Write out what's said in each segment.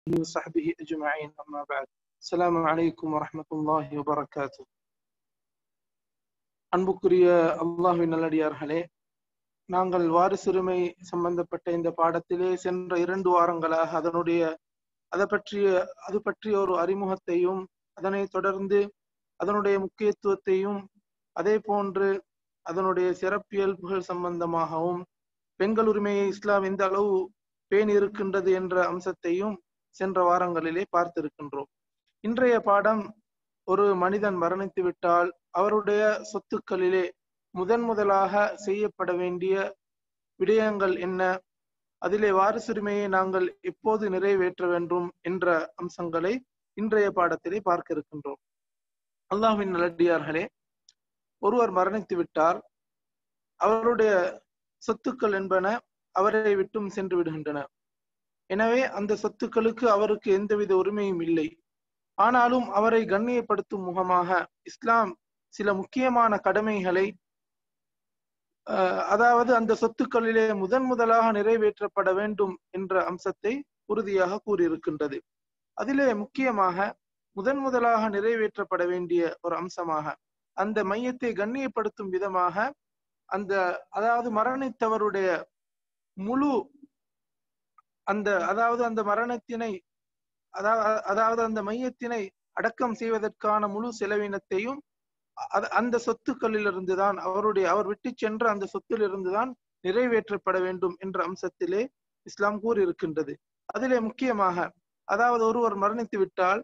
وصحبه أجمعين أما بعد السلام عليكم ورحمة الله وبركاته அன்புக்குரிய அல்லாஹ்வின் நல்லடியார்களே நாங்கள் வாரிசுரிமை சம்பந்தப்பட்ட இந்த பாடத்திலே சென்ற இரண்டு வாரங்களாக அதனுடைய அதை பற்றிய அது பற்றிய ஒரு அறிமுகத்தையும் அதனை தொடர்ந்து அதனுடைய முக்கியத்துவத்தையும் அதே போன்று அதனுடைய சிறப்பியல்புகள் சம்பந்தமாகவும் பெண்கள் உரிமையை இஸ்லாம் எந்த அளவு பேணி இருக்கின்றது என்ற அம்சத்தையும் சென்ற வாரங்களிலே பார்த்திருக்கின்றோம் இன்றைய பாடம் ஒரு மனிதன் மரணித்து விட்டால் அவருடைய சொத்துக்களிலே முதன் முதலாக செய்யப்பட வேண்டிய விடயங்கள் என்ன அதிலே வாரிசுரிமையை நாங்கள் எப்போது நிறைவேற்ற வேண்டும் என்ற அம்சங்களை இன்றைய பாடத்திலே பார்க்க இருக்கின்றோம் அல்லாஹின் நல்லடியார்களே ஒருவர் மரணித்து விட்டார் அவருடைய சொத்துக்கள் என்பன அவரை விட்டும் சென்று விடுகின்றன எனவே அந்த சொத்துக்களுக்கு அவருக்கு எந்தவித உரிமையும் இல்லை ஆனாலும் அவரை கண்ணியப்படுத்தும் முகமாக இஸ்லாம் சில முக்கியமான கடமைகளை அதாவது அந்த சொத்துக்களிலே முதன் முதலாக நிறைவேற்றப்பட வேண்டும் என்ற அம்சத்தை உறுதியாக கூறியிருக்கின்றது அதிலே முக்கியமாக முதன் முதலாக நிறைவேற்றப்பட வேண்டிய ஒரு அம்சமாக அந்த மையத்தை கண்ணியப்படுத்தும் விதமாக அந்த அதாவது மரணித்தவருடைய முழு அந்த அதாவது அந்த மரணத்தினை அதாவது அந்த மையத்தினை அடக்கம் செய்வதற்கான முழு செலவினத்தையும் அந்த சொத்துக்களிலிருந்து தான் அவருடைய அவர் விட்டு சென்ற அந்த சொத்திலிருந்து தான் நிறைவேற்றப்பட வேண்டும் என்ற அம்சத்திலே இஸ்லாம் கூறியிருக்கின்றது அதிலே முக்கியமாக அதாவது ஒருவர் மரணித்து விட்டால்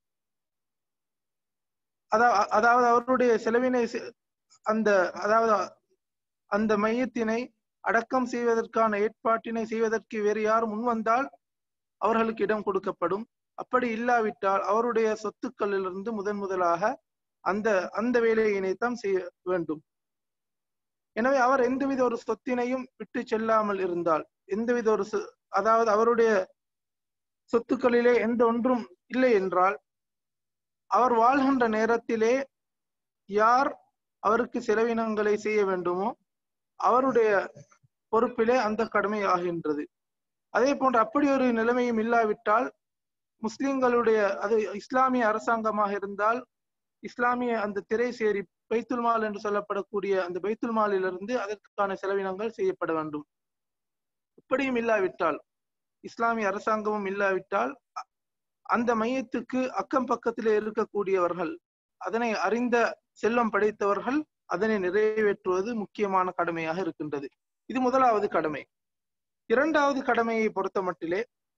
அதாவது அவருடைய செலவினை அந்த அதாவது அந்த மையத்தினை அடக்கம் செய்வதற்கான ஏற்பாட்டினை செய்வதற்கு வேறு யாரும் முன்வந்தால் அவர்களுக்கு இடம் கொடுக்கப்படும் அப்படி இல்லாவிட்டால் அவருடைய சொத்துக்களிலிருந்து முதன் முதலாக அந்த அந்த வேலையினைத்தான் செய்ய வேண்டும் எனவே அவர் எந்தவித ஒரு சொத்தினையும் விட்டு செல்லாமல் இருந்தால் எந்தவித ஒரு அதாவது அவருடைய சொத்துக்களிலே எந்த ஒன்றும் இல்லை என்றால் அவர் வாழ்கின்ற நேரத்திலே யார் அவருக்கு செலவினங்களை செய்ய வேண்டுமோ அவருடைய பொறுப்பிலே அந்த கடமை ஆகின்றது அதே போன்று அப்படி ஒரு நிலைமையும் இல்லாவிட்டால் முஸ்லிம்களுடைய அது இஸ்லாமிய அரசாங்கமாக இருந்தால் இஸ்லாமிய அந்த திரை சேரி பைத்துல் மால் என்று சொல்லப்படக்கூடிய அந்த பைத்துல் மாலிலிருந்து அதற்கான செலவினங்கள் செய்யப்பட வேண்டும் இப்படியும் இல்லாவிட்டால் இஸ்லாமிய அரசாங்கமும் இல்லாவிட்டால் அந்த மையத்துக்கு அக்கம் பக்கத்திலே இருக்கக்கூடியவர்கள் அதனை அறிந்த செல்வம் படைத்தவர்கள் அதனை நிறைவேற்றுவது முக்கியமான கடமையாக இருக்கின்றது இது முதலாவது கடமை இரண்டாவது கடமையை பொறுத்த மட்டிலே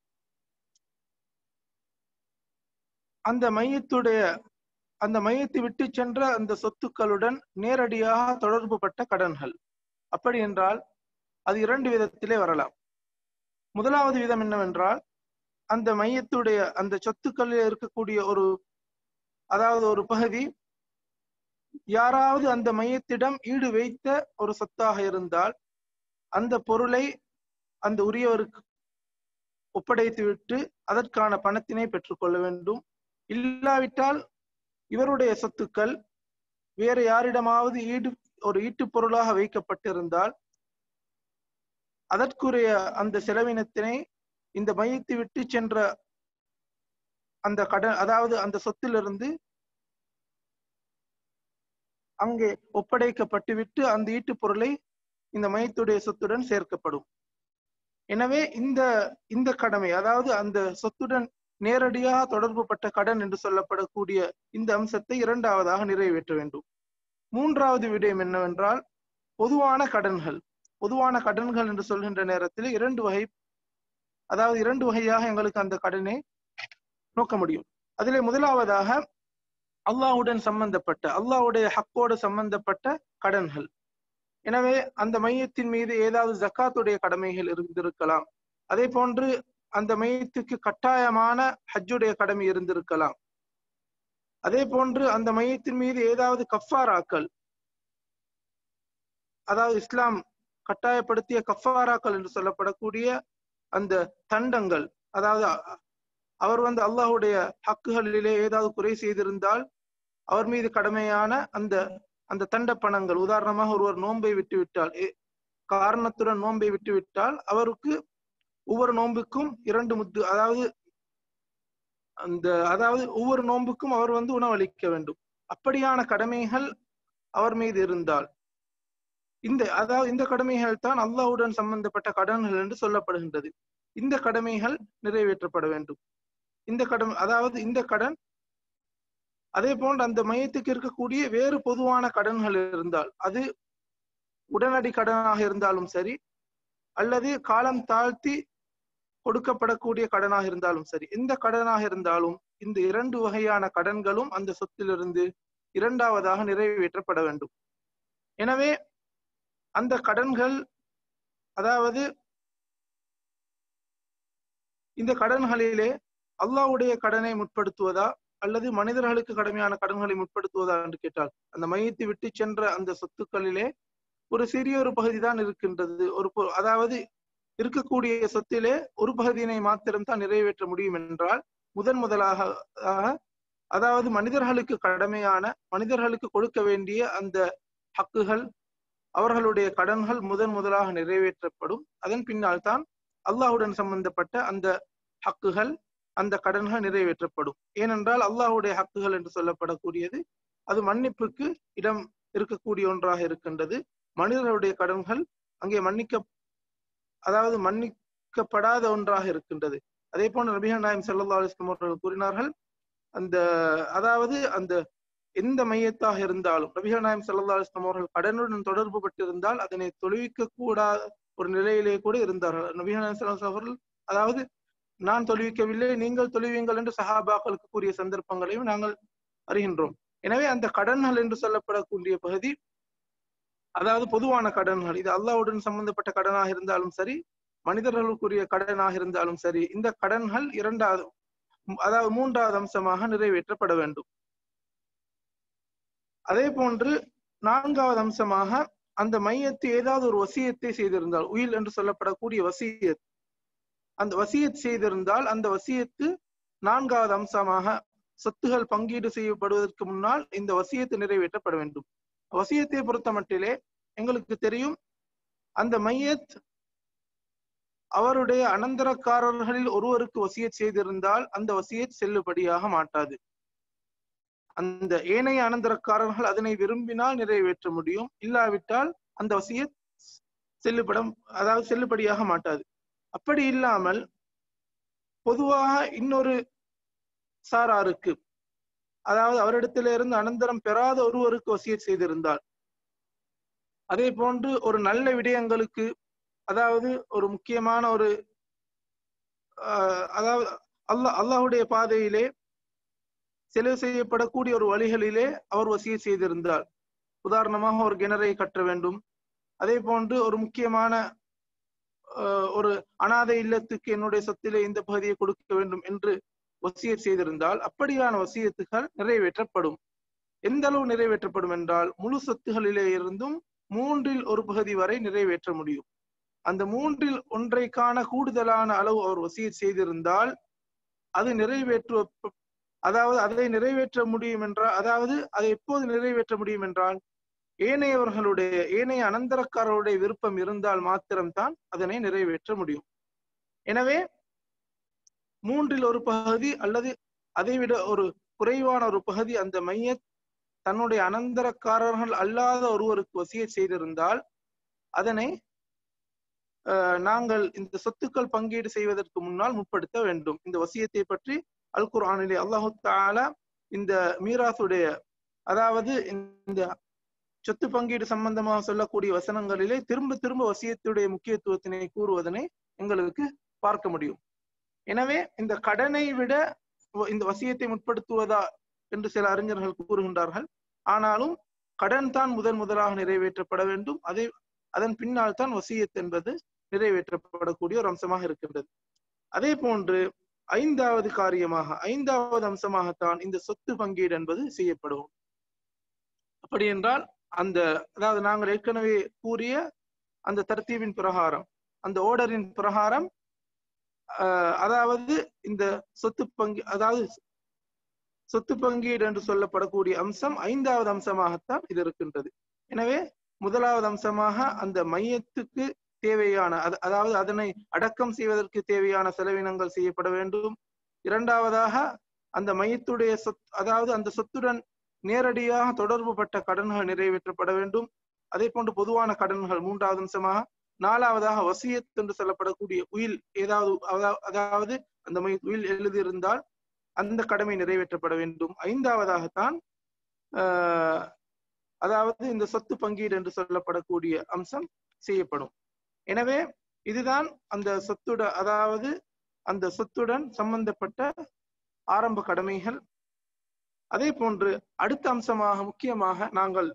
அந்த மையத்துடைய அந்த மையத்தை விட்டு சென்ற அந்த சொத்துக்களுடன் நேரடியாக தொடர்பு பட்ட கடன்கள் அப்படி என்றால் அது இரண்டு விதத்திலே வரலாம் முதலாவது விதம் என்னவென்றால் அந்த மையத்துடைய அந்த சொத்துக்களில் இருக்கக்கூடிய ஒரு அதாவது ஒரு பகுதி யாராவது அந்த மையத்திடம் ஈடு வைத்த ஒரு சொத்தாக இருந்தால் அந்த பொருளை அந்த உரியவருக்கு ஒப்படைத்து விட்டு அதற்கான பணத்தினை பெற்றுக்கொள்ள வேண்டும் இல்லாவிட்டால் இவருடைய சொத்துக்கள் வேறு யாரிடமாவது ஈடு ஒரு ஈட்டு பொருளாக வைக்கப்பட்டிருந்தால் அதற்குரிய அந்த செலவினத்தினை இந்த மையத்தை விட்டு சென்ற அந்த கடன் அதாவது அந்த சொத்திலிருந்து அங்கே ஒப்படைக்கப்பட்டு விட்டு அந்த ஈட்டு பொருளை இந்த மையத்துடைய சொத்துடன் சேர்க்கப்படும் எனவே இந்த இந்த கடமை அதாவது அந்த சொத்துடன் நேரடியாக தொடர்பு பட்ட கடன் என்று சொல்லப்படக்கூடிய இந்த அம்சத்தை இரண்டாவதாக நிறைவேற்ற வேண்டும் மூன்றாவது விடயம் என்னவென்றால் பொதுவான கடன்கள் பொதுவான கடன்கள் என்று சொல்கின்ற நேரத்தில் இரண்டு வகை அதாவது இரண்டு வகையாக எங்களுக்கு அந்த கடனை நோக்க முடியும் அதிலே முதலாவதாக அல்லாஹுடன் சம்பந்தப்பட்ட அல்லாஹுடைய ஹக்கோடு சம்பந்தப்பட்ட கடன்கள் எனவே அந்த மையத்தின் மீது ஏதாவது ஜக்காத்துடைய கடமைகள் இருந்திருக்கலாம் அதே போன்று அந்த மையத்துக்கு கட்டாயமான ஹஜ்ஜுடைய கடமை இருந்திருக்கலாம் அதே போன்று அந்த மையத்தின் மீது ஏதாவது கஃபாராக்கள் அதாவது இஸ்லாம் கட்டாயப்படுத்திய கஃபாராக்கள் என்று சொல்லப்படக்கூடிய அந்த தண்டங்கள் அதாவது அவர் வந்து அல்லாஹுடைய ஹக்குகளிலே ஏதாவது குறை செய்திருந்தால் அவர் மீது கடமையான அந்த அந்த தண்ட பணங்கள் உதாரணமாக ஒருவர் நோன்பை விட்டு விட்டால் காரணத்துடன் நோன்பை விட்டு விட்டால் அவருக்கு ஒவ்வொரு நோன்புக்கும் இரண்டு முத்து அதாவது அந்த அதாவது ஒவ்வொரு நோன்புக்கும் அவர் வந்து உணவளிக்க வேண்டும் அப்படியான கடமைகள் அவர் மீது இருந்தால் இந்த அதாவது இந்த கடமைகள் தான் அல்லாஹ்வுடன் சம்பந்தப்பட்ட கடன்கள் என்று சொல்லப்படுகின்றது இந்த கடமைகள் நிறைவேற்றப்பட வேண்டும் இந்த கடன் அதாவது இந்த கடன் அதே போன்று அந்த மையத்துக்கு இருக்கக்கூடிய வேறு பொதுவான கடன்கள் இருந்தால் அது உடனடி கடனாக இருந்தாலும் சரி அல்லது காலம் தாழ்த்தி கொடுக்கப்படக்கூடிய கடனாக இருந்தாலும் சரி எந்த கடனாக இருந்தாலும் இந்த இரண்டு வகையான கடன்களும் அந்த சொத்திலிருந்து இரண்டாவதாக நிறைவேற்றப்பட வேண்டும் எனவே அந்த கடன்கள் அதாவது இந்த கடன்களிலே அல்லாஹ்வுடைய கடனை முற்படுத்துவதா அல்லது மனிதர்களுக்கு கடமையான கடன்களை முற்படுத்துவதா என்று கேட்டால் அந்த மையத்தை விட்டு சென்ற அந்த சொத்துக்களிலே ஒரு சிறிய ஒரு பகுதி தான் இருக்கின்றது ஒரு பொ- அதாவது இருக்கக்கூடிய சொத்திலே ஒரு பகுதியினை மாத்திரம் தான் நிறைவேற்ற முடியும் என்றால் முதன் முதலாக ஆக, அதாவது மனிதர்களுக்கு கடமையான மனிதர்களுக்கு கொடுக்க வேண்டிய அந்த ஹக்குகள் அவர்களுடைய கடன்கள் முதன் முதலாக நிறைவேற்றப்படும் அதன் பின்னால் தான் அல்லாஹுடன் சம்பந்தப்பட்ட அந்த ஹக்குகள் அந்த கடன்கள் நிறைவேற்றப்படும் ஏனென்றால் அல்லாஹ்வுடைய ஹக்குகள் என்று சொல்லப்படக்கூடியது அது மன்னிப்புக்கு இடம் இருக்கக்கூடிய ஒன்றாக இருக்கின்றது மனிதர்களுடைய கடன்கள் அங்கே மன்னிக்க அதாவது மன்னிக்கப்படாத ஒன்றாக இருக்கின்றது அதே போன்று நபிகள் நாயம் ஸல்லல்லாஹு அலைஹி வஸல்லம் அவர்கள் கூறினார்கள் அந்த அதாவது அந்த எந்த மையத்தாக இருந்தாலும் நபிகள் நாயம் ஸல்லல்லாஹு அலைஹி வஸல்லம் அவர்கள் கடனுடன் தொடர்பு பட்டிருந்தால் அதனை தொழுவிக்க கூடாத ஒரு நிலையிலே கூட இருந்தார்கள் நபிகள் நாயம் ஸல்லல்லாஹு அலைஹி வஸல்லம் அவர்கள் அதாவது நான் தொழுவிக்கவில்லை நீங்கள் தொழுவீங்கள் என்று சஹாபாக்களுக்கு கூறிய சந்தர்ப்பங்களையும் நாங்கள் அறிகின்றோம் எனவே அந்த கடன்கள் என்று சொல்லப்படக்கூடிய பகுதி அதாவது பொதுவான கடன்கள் இது அல்லாஹ்வுடன் சம்பந்தப்பட்ட கடனாக இருந்தாலும் சரி மனிதர்களுக்குரிய கடனாக இருந்தாலும் சரி இந்த கடன்கள் இரண்டாவது அதாவது மூன்றாவது அம்சமாக நிறைவேற்றப்பட வேண்டும் அதே போன்று நான்காவது அம்சமாக அந்த மையத்து ஏதாவது ஒரு வசியத்தை செய்திருந்தால் உயில் என்று சொல்லப்படக்கூடிய வசியத் அந்த வசியத் செய்திருந்தால் அந்த வசியத்து நான்காவது அம்சமாக சொத்துகள் பங்கீடு செய்யப்படுவதற்கு முன்னால் இந்த வசியத்து நிறைவேற்றப்பட வேண்டும் வசியத்தை பொறுத்த மட்டிலே எங்களுக்கு தெரியும் அந்த மையத் அவருடைய அனந்தரக்காரர்களில் ஒருவருக்கு வசியத் செய்திருந்தால் அந்த வசியத் செல்லுபடியாக மாட்டாது அந்த ஏனைய அனந்தரக்காரர்கள் அதனை விரும்பினால் நிறைவேற்ற முடியும் இல்லாவிட்டால் அந்த வசியத் செல்லுபடம் அதாவது செல்லுபடியாக மாட்டாது அப்படி இல்லாமல் பொதுவாக இன்னொரு சாராருக்கு அதாவது அவரிடத்திலிருந்து அனந்தரம் பெறாத ஒருவருக்கு வசியத் செய்திருந்தால் அதே போன்று ஒரு நல்ல விடயங்களுக்கு அதாவது ஒரு முக்கியமான ஒரு ஆஹ், அதாவது அல்லாஹ் அல்லாஹுடைய பாதையிலே செலவு செய்யப்படக்கூடிய ஒரு வழிகளிலே அவர் வசிய செய்திருந்தார் உதாரணமாக ஒரு கிணறை கட்ட வேண்டும் அதே போன்று ஒரு முக்கியமான ஆஹ், ஒரு அனாதை இல்லத்துக்கு என்னுடைய சொத்திலே இந்த பகுதியை கொடுக்க வேண்டும் என்று வசியத் செய்திருந்தால் அப்படியான வசியத்துகள் நிறைவேற்றப்படும் எந்த அளவு நிறைவேற்றப்படும் என்றால் முழு சொத்துகளிலே இருந்தும் மூன்றில் ஒரு பகுதி வரை நிறைவேற்ற முடியும் அந்த மூன்றில் ஒன்றைக்கான கூடுதலான அளவு அவர் வசியத் செய்திருந்தால் அது நிறைவேற்று அதாவது அதை நிறைவேற்ற முடியும் என்றால் அதாவது அதை எப்போது நிறைவேற்ற முடியும் என்றால் ஏனையவர்களுடைய ஏனைய அனந்தரக்காரருடைய விருப்பம் இருந்தால் மாத்திரம்தான் அதனை நிறைவேற்ற முடியும் எனவே மூன்றில் ஒரு பகுதி அல்லது அதைவிட ஒரு குறைவான ஒரு பகுதி அந்த மையத் தன்னுடைய அனந்தரக்காரர்கள் அல்லாத ஒருவருக்கு வசிய செய்திருந்தால் அதனை அஹ், நாங்கள் இந்த சொத்துக்கள் பங்கீடு செய்வதற்கு முன்னால் முற்படுத்த வேண்டும் இந்த வசியத்தை பற்றி அல் குர்ஆனிலே அல்லாஹு தாலா இந்த மீராசுடைய அதாவது இந்த சொத்து பங்கீடு சம்பந்தமாக சொல்லக்கூடிய வசனங்களிலே திரும்ப திரும்ப வசியத்துடைய முக்கியத்துவத்தினை கூறுவதனை எங்களுக்கு பார்க்க முடியும் எனவே இந்த கடனை விட வ- இந்த வசியத்தை முற்படுத்துவதா என்று சில அறிஞர்கள் கூறுகின்றார்கள் ஆனாலும் கடன் தான் முதன் முதலாக நிறைவேற்றப்பட வேண்டும் அதே அதன் பின்னால் தான் வசியத் என்பது நிறைவேற்றப்படக்கூடிய ஒரு அம்சமாக இருக்கின்றது அதே போன்று ஐந்தாவது காரியமாக ஐந்தாவது அம்சமாகத்தான் இந்த சொத்து பங்கீடு என்பது செய்யப்படும் அப்படி என்றால் அந்த அதாவது நாங்கள் ஏற்கனவே கூறிய அந்த தர்த்தீவின் பிரகாரம் அந்த ஓர்டரின் பிரகாரம் ஆஹ், அதாவது இந்த சொத்து பங்கி அதாவது சொத்து பங்கீடு என்று சொல்லப்படக்கூடிய அம்சம் ஐந்தாவது அம்சமாகத்தான் இது இருக்கின்றது எனவே முதலாவது அம்சமாக அந்த மையத்துக்கு தேவையான அது- அதாவது அதனை அடக்கம் செய்வதற்கு தேவையான செலவினங்கள் செய்யப்பட வேண்டும் இரண்டாவதாக அந்த மையத்துடைய சொத் அதாவது அந்த சொத்துடன் நேரடியாக தொடர்பு பட்ட கடன்கள் நிறைவேற்றப்பட வேண்டும் அதே போன்று பொதுவான கடன்கள் மூன்றாவது அம்சமாக நாலாவதாக வசியத் என்று சொல்லப்படக்கூடிய உயில் ஏதாவது அதா- அதாவது அந்த மை உயில் எழுதியிருந்தால் அந்த கடமை நிறைவேற்றப்பட வேண்டும் ஐந்தாவதாகத்தான் ஆஹ், அதாவது இந்த சொத்து பங்கீடு என்று சொல்லப்படக்கூடிய அம்சம் செய்யப்படும் எனவே இதுதான் அந்த சொத்துட அதாவது அந்த சொத்துடன் சம்பந்தப்பட்ட ஆரம்ப கடமைகள் அதே போன்று அடுத்த அம்சமாக முக்கியமாக நாங்கள்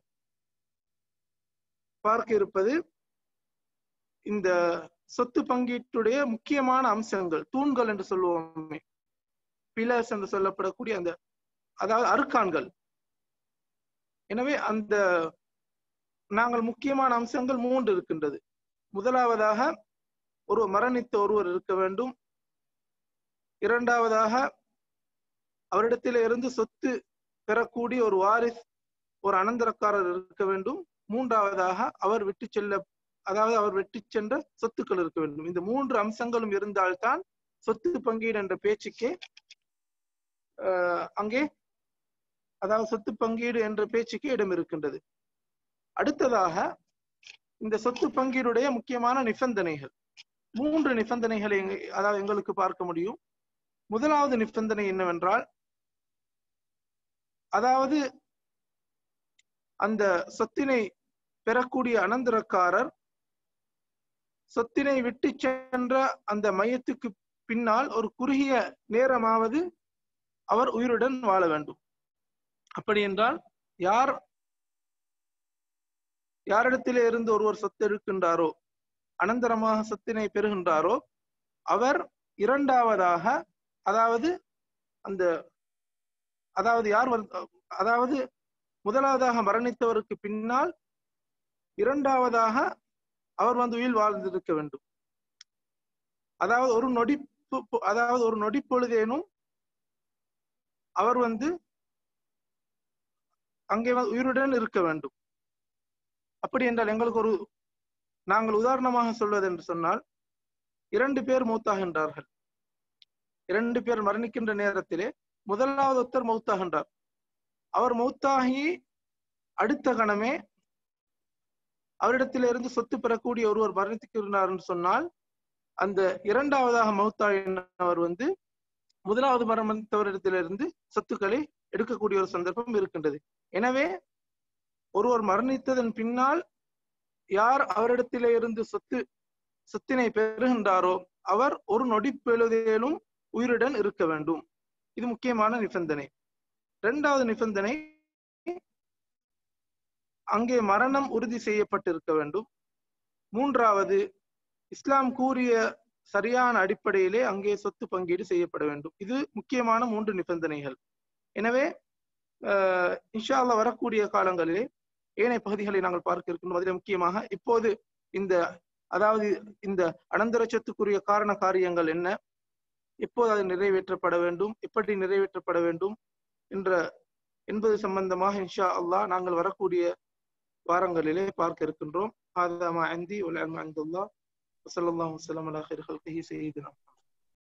பார்க்க இருப்பது இந்த சொத்து பங்கீட்டுடைய முக்கியமான அம்சங்கள் தூண்கள் என்று சொல்லுவோமே பிலர்ஸ் என்று சொல்லப்படக்கூடிய அந்த அதாவது அருக்கான்கள் எனவே அந்த நாங்கள் முக்கியமான அம்சங்கள் மூன்று இருக்கின்றது முதலாவதாக ஒரு மரணித்த ஒருவர் இருக்க வேண்டும் இரண்டாவதாக அவரிடத்தில் இருந்து சொத்து பெறக்கூடிய ஒரு வாரிஸ் ஒரு அனந்தரக்காரர் இருக்க வேண்டும் மூன்றாவதாக அவர் விட்டு செல்ல அதாவது அவர் வெட்டி சென்ற சொத்துக்கள் இருக்க வேண்டும் இந்த மூன்று அம்சங்களும் இருந்தால்தான் சொத்து பங்கீடு என்ற பேச்சுக்கே ஆஹ், அங்கே அதாவது சொத்து பங்கீடு என்ற பேச்சுக்கு இடம் இருக்கின்றது அடுத்ததாக இந்த சொத்து பங்கீடுடைய முக்கியமான நிபந்தனைகள் மூன்று நிபந்தனைகளை எங்க- அதாவது எங்களுக்கு பார்க்க முடியும் முதலாவது நிபந்தனை என்னவென்றால் அதாவது அந்த சொத்தினை பெறக்கூடிய அனந்தரக்காரர் சொத்தினை விட்டு சென்ற அந்த மையத்துக்கு பின்னால் ஒரு குறுகிய நேரமாவது அவர் உயிருடன் வாழ வேண்டும் அப்படி என்றால் யார் யாரிடத்திலே இருந்து ஒருவர் சொத்து எடுக்கின்றாரோ அனந்தரமாக சொத்தினை பெறுகின்றாரோ அவர் இரண்டாவதாக அதாவது அந்த அதாவது யார் வந்து- அதாவது முதலாவதாக மரணித்தவருக்கு பின்னால் இரண்டாவதாக அவர் வந்து உயிர் வாழ்ந்திருக்க வேண்டும் அதாவது ஒரு நொடி பொ- பொ- அதாவது ஒரு நொடி பொழுதேனும் அவர் வந்து அங்கே வந்து உயிருடன் இருக்க வேண்டும் அப்படி என்றால் எங்களுக்கு ஒரு நாங்கள் உதாரணமாக சொல்வது என்று சொன்னால் இரண்டு பேர் மூத்தாகின்றார்கள் இரண்டு பேர் மரணிக்கின்ற நேரத்திலே முதலாவது ஒருத்தர் மௌத்தாகின்றார் அவர் மௌத்தாகி அடுத்த கணமே அவரிடத்திலிருந்து சொத்து பெறக்கூடிய ஒருவர் மரணித்திருக்கிறார் என்று சொன்னால் அந்த இரண்டாவதாக மௌத்தாயினவர் வந்து முதலாவது மரணித்தவரிடத்திலிருந்து சொத்துக்களை எடுக்கக்கூடிய ஒரு சந்தர்ப்பம் இருக்கின்றது எனவே ஒருவர் மரணித்ததன் பின்னால் யார் அவரிடத்திலே இருந்து சொத்து சொத்தினை பெறுகின்றாரோ அவர் ஒரு நொடி பொழுதேனும் உயிருடன் இருக்க வேண்டும் இது முக்கியமான நிபந்தனை இரண்டாவது நிபந்தனை அங்கே மரணம் உறுதி செய்யப்பட்டிருக்க வேண்டும் மூன்றாவது இஸ்லாம் கூறிய சரியான அடிப்படையிலே அங்கே சொத்து பங்கீடு செய்யப்பட வேண்டும் இது முக்கியமான மூன்று நிபந்தனைகள் எனவே அஹ், இன்ஷா அல்லாஹ் வரக்கூடிய காலங்களிலே ஏனைய பகுதிகளை நாங்கள் பார்க்க இருக்கின்றோம் அதில் முக்கியமாக இப்போது இந்த அதாவது இந்த அனந்தர சொத்துக்குரிய காரண காரியங்கள் என்ன எப்போது அது நிறைவேற்றப்பட வேண்டும் எப்படி நிறைவேற்றப்பட வேண்டும் என்ற என்பது சம்பந்தமாக இன்ஷா அல்லாஹ் நாங்கள் வரக்கூடிய வாரங்களிலே பார்க்க இருக்கின்றோம் هذا ما عندي والعلم عند الله وصلى الله وسلم على خير خلقه سيدنا محمد